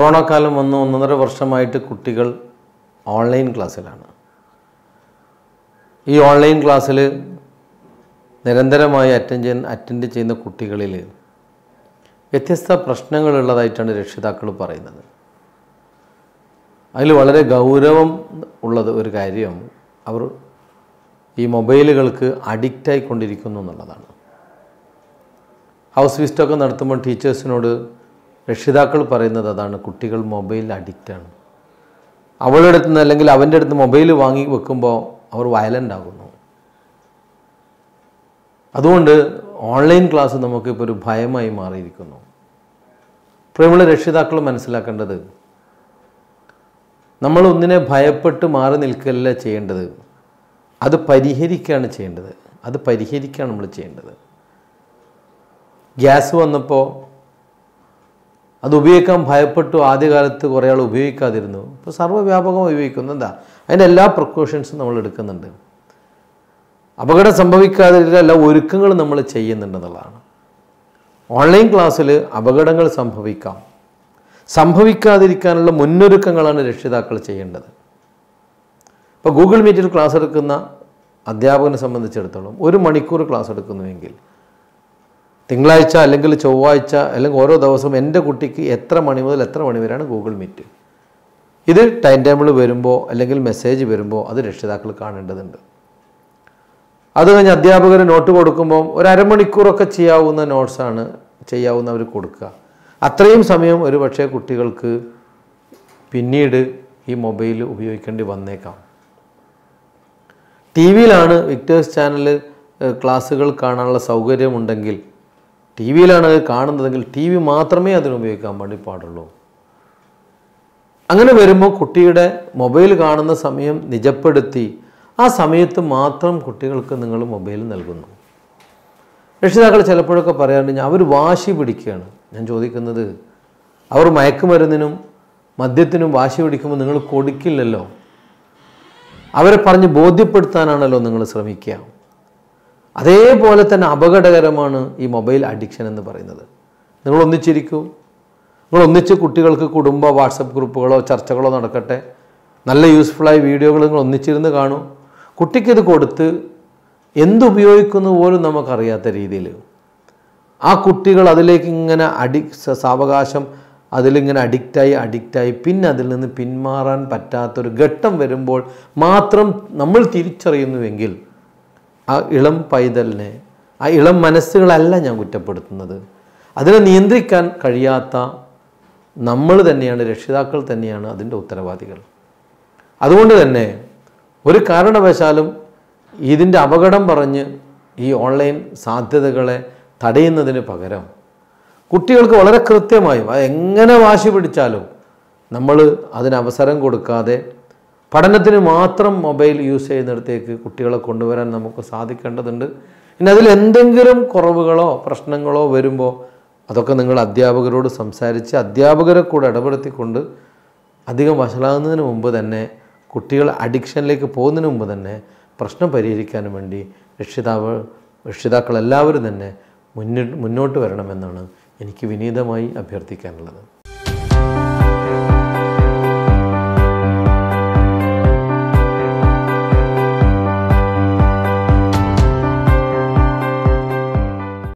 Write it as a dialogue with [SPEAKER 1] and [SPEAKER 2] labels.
[SPEAKER 1] corona കാലം വന്ന് ഒന്നൊന്നര വർഷമായിട്ട് കുട്ടികൾ ഓൺലൈൻ ക്ലാസ്സിലാണ് ഈ ഓൺലൈൻ ക്ലാസ്സിൽ നിരന്തരമായി അറ്റൻഡ് ചെയ്യുന്ന അറ്റൻഡ് ചെയ്യുന്ന കുട്ടികളിൽ വ്യത്യസ്ത പ്രശ്നങ്ങളുള്ളതായിട്ടാണ് രക്ഷിതാക്കൾ പറയുന്നത് അതിൽ വളരെ ഗൗരവം ഉള്ളത് ഒരു കാര്യം അവർ ഈ മൊബൈലുകൾക്ക് അഡിക്റ്റായിക്കൊണ്ടിരിക്കുന്നു എന്നുള്ളതാണ് ഹൗസ് വിസിറ്റൊക്കെ നടത്തുമ്പോൾ ടീച്ചേഴ്സിനോട് രക്ഷിതാക്കൾ പറയുന്നത് അതാണ് കുട്ടികൾ മൊബൈൽ അഡിക്റ്റാണ് അവളുടെ അടുത്ത് നിന്ന് അല്ലെങ്കിൽ അവൻ്റെ അടുത്ത് മൊബൈൽ വാങ്ങി വെക്കുമ്പോൾ അവർ വയലൻ്റ് ആകുന്നു അതുകൊണ്ട് ഓൺലൈൻ ക്ലാസ് നമുക്കിപ്പോൾ ഒരു ഭയമായി മാറിയിരിക്കുന്നു പ്രിയമുള്ള രക്ഷിതാക്കൾ മനസ്സിലാക്കേണ്ടത് നമ്മൾ ഒന്നിനെ ഭയപ്പെട്ട് മാറി നിൽക്കല്ല ചെയ്യേണ്ടത് അത് പരിഹരിക്കുകയാണ് ചെയ്യേണ്ടത് അത് പരിഹരിക്കുകയാണ് നമ്മൾ ചെയ്യേണ്ടത് ഗ്യാസ് വന്നപ്പോൾ അത് ഉപയോഗിക്കാൻ ഭയപ്പെട്ടു ആദ്യകാലത്ത് കുറേ ആൾ ഉപയോഗിക്കാതിരുന്നു ഇപ്പോൾ സർവ്വവ്യാപകം ഉപയോഗിക്കുന്നു എന്താ അതിൻ്റെ എല്ലാ പ്രിക്കോഷൻസും നമ്മൾ എടുക്കുന്നുണ്ട് അപകടം സംഭവിക്കാതിരിക്കുന്ന എല്ലാ ഒരുക്കങ്ങളും നമ്മൾ ചെയ്യുന്നുണ്ടെന്നുള്ളതാണ് ഓൺലൈൻ ക്ലാസ്സിൽ അപകടങ്ങൾ സംഭവിക്കാം സംഭവിക്കാതിരിക്കാനുള്ള മുന്നൊരുക്കങ്ങളാണ് രക്ഷിതാക്കൾ ചെയ്യേണ്ടത് ഇപ്പോൾ ഗൂഗിൾ മീറ്റിൽ ക്ലാസ് എടുക്കുന്ന അധ്യാപകനെ സംബന്ധിച്ചിടത്തോളം ഒരു മണിക്കൂർ ക്ലാസ് എടുക്കുന്നുവെങ്കിൽ തിങ്കളാഴ്ച അല്ലെങ്കിൽ ചൊവ്വാഴ്ച അല്ലെങ്കിൽ ഓരോ ദിവസവും എൻ്റെ കുട്ടിക്ക് എത്ര മണി മുതൽ എത്ര മണി വരെയാണ് ഗൂഗിൾ മീറ്റ് ഇത് ടൈം ടേബിൾ വരുമ്പോൾ അല്ലെങ്കിൽ മെസ്സേജ് വരുമ്പോൾ അത് രക്ഷിതാക്കൾ കാണേണ്ടതുണ്ട് അത് കഴിഞ്ഞ് അധ്യാപകർ നോട്ട് കൊടുക്കുമ്പോൾ ഒരു അരമണിക്കൂറൊക്കെ ചെയ്യാവുന്ന നോട്ട്സാണ് ചെയ്യാവുന്നവർ കൊടുക്കുക അത്രയും സമയം ഒരു പക്ഷേ കുട്ടികൾക്ക് പിന്നീട് ഈ മൊബൈൽ ഉപയോഗിക്കേണ്ടി വന്നേക്കാം ടി വിയിലാണ് വിക്ടേഴ്സ് ചാനൽ ക്ലാസ്സുകൾ കാണാനുള്ള സൗകര്യമുണ്ടെങ്കിൽ ടി വിയിലാണ് അത് കാണുന്നതെങ്കിൽ ടി വി മാത്രമേ അതിന് ഉപയോഗിക്കാൻ വേണ്ടി പാടുള്ളൂ അങ്ങനെ വരുമ്പോൾ കുട്ടിയുടെ മൊബൈൽ കാണുന്ന സമയം നിജപ്പെടുത്തി ആ സമയത്ത് മാത്രം കുട്ടികൾക്ക് നിങ്ങൾ മൊബൈൽ നൽകുന്നു രക്ഷിതാക്കൾ ചിലപ്പോഴൊക്കെ പറയാറുണ്ട് അവർ വാശി പിടിക്കുകയാണ് ഞാൻ ചോദിക്കുന്നത് അവർ മയക്കുമരുന്നിനും മദ്യത്തിനും വാശി പിടിക്കുമ്പോൾ നിങ്ങൾ കൊടുക്കില്ലല്ലോ അവരെ പറഞ്ഞ് ബോധ്യപ്പെടുത്താനാണല്ലോ നിങ്ങൾ ശ്രമിക്കുക അതേപോലെ തന്നെ അപകടകരമാണ് ഈ മൊബൈൽ അഡിക്ഷൻ എന്ന് പറയുന്നത് നിങ്ങൾ ഒന്നിച്ചിരിക്കൂ നിങ്ങൾ ഒന്നിച്ച് കുട്ടികൾക്ക് കുടുംബ വാട്സപ്പ് ഗ്രൂപ്പുകളോ ചർച്ചകളോ നടക്കട്ടെ നല്ല യൂസ്ഫുള്ളായ വീഡിയോകൾ നിങ്ങൾ ഒന്നിച്ചിരുന്ന് കാണൂ കുട്ടിക്കിത് കൊടുത്ത് എന്തുപയോഗിക്കുന്നു പോലും നമുക്കറിയാത്ത രീതിയിൽ ആ കുട്ടികൾ അതിലേക്ക് ഇങ്ങനെ അഡി സാവകാശം അതിലിങ്ങനെ അഡിക്റ്റായി അഡിക്റ്റായി പിന്നെ അതിൽ നിന്ന് പിന്മാറാൻ പറ്റാത്തൊരു ഘട്ടം വരുമ്പോൾ മാത്രം നമ്മൾ തിരിച്ചറിയുന്നുവെങ്കിൽ ആ ഇളം പൈതലിനെ ആ ഇളം മനസ്സുകളല്ല ഞാൻ കുറ്റപ്പെടുത്തുന്നത് അതിനെ നിയന്ത്രിക്കാൻ കഴിയാത്ത നമ്മൾ തന്നെയാണ് രക്ഷിതാക്കൾ തന്നെയാണ് അതിൻ്റെ ഉത്തരവാദികൾ അതുകൊണ്ട് തന്നെ ഒരു കാരണവശാലും ഇതിൻ്റെ അപകടം പറഞ്ഞ് ഈ ഓൺലൈൻ സാധ്യതകളെ തടയുന്നതിന് പകരം കുട്ടികൾക്ക് വളരെ കൃത്യമായും അത് എങ്ങനെ വാശി പിടിച്ചാലും നമ്മൾ അതിന് അവസരം കൊടുക്കാതെ പഠനത്തിന് മാത്രം മൊബൈൽ യൂസ് ചെയ്യുന്നിടത്തേക്ക് കുട്ടികളെ കൊണ്ടുവരാൻ നമുക്ക് സാധിക്കേണ്ടതുണ്ട് ഇനി അതിൽ എന്തെങ്കിലും കുറവുകളോ പ്രശ്നങ്ങളോ വരുമ്പോൾ അതൊക്കെ നിങ്ങൾ അധ്യാപകരോട് സംസാരിച്ച് അധ്യാപകരെ കൂടെ ഇടപെടുത്തിക്കൊണ്ട് അധികം വഷളാകുന്നതിന് മുമ്പ് തന്നെ കുട്ടികൾ അഡിക്ഷനിലേക്ക് പോകുന്നതിന് മുമ്പ് തന്നെ പ്രശ്നം പരിഹരിക്കാനും വേണ്ടി രക്ഷിതാവ് രക്ഷിതാക്കൾ എല്ലാവരും തന്നെ മുന്നിട്ട് മുന്നോട്ട് വരണമെന്നാണ് എനിക്ക് വിനീതമായി അഭ്യർത്ഥിക്കാനുള്ളത്